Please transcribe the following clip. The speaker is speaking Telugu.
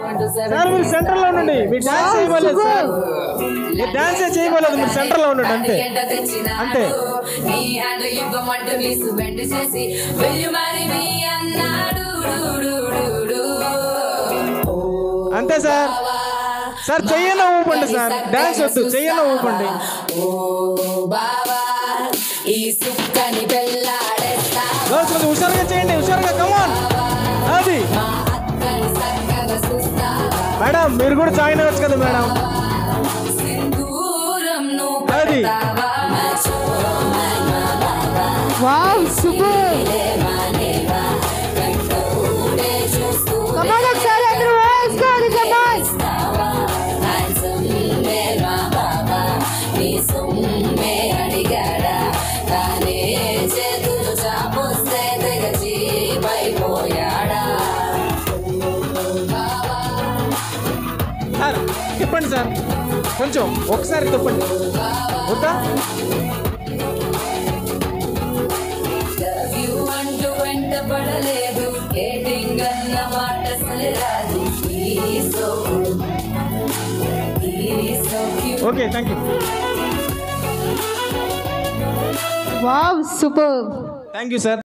సార్ మీరు సెంటర్ లో ఉండండి మీరు డాన్స్ చేయబోలేదు సార్ మీరు డాన్స్ చేయబోలేదు మీరు సెంటర్ లో ఉండండి అంతే అంతే నీ హ్యాండ్ ఇవ్వమంటూ నీ సుబెండ్ చేసి వెళ్ళు మరి మీ అన్నాడు డు, డు, డు, డు. అంతే సార్ సార్ చెయ్యన ఊపండి సార్ డాన్స్ వద్దు చెయ్యన ఊపండి ఓ బావా ఈ సుక్కని పెళ్ళాడేస్తా గర్ల్స్ కొంచెం హుషారుగా చేయండి హుషారుగా కమాన్ అది మా అక్కని చక్కగా చూస్తావా మేడం మీరు కూడా జాయిన్ అవ్వచ్చు కదా మేడం సింధూరం నువ్వు అది. పెడతావా వావ్ సూపర్ మానేవా కంటూనే చూస్తూ కమాన్ ఒకసారి అందరూ వేసుకోండి కమాన్ సొమ్మే అడిగాడా తానే చేతులు చాపొస్తే తెగ చీపైపోయాడా సార్ తిప్పండి సార్ కొంచెం ఒకసారి తిప్పండి వద్దా Love you అంటూ వెంట పడలేదు డేటింగ్ అన్న మాట అసలు రాదు He's so good. He's so cute. Okay thank you wow super thank you sir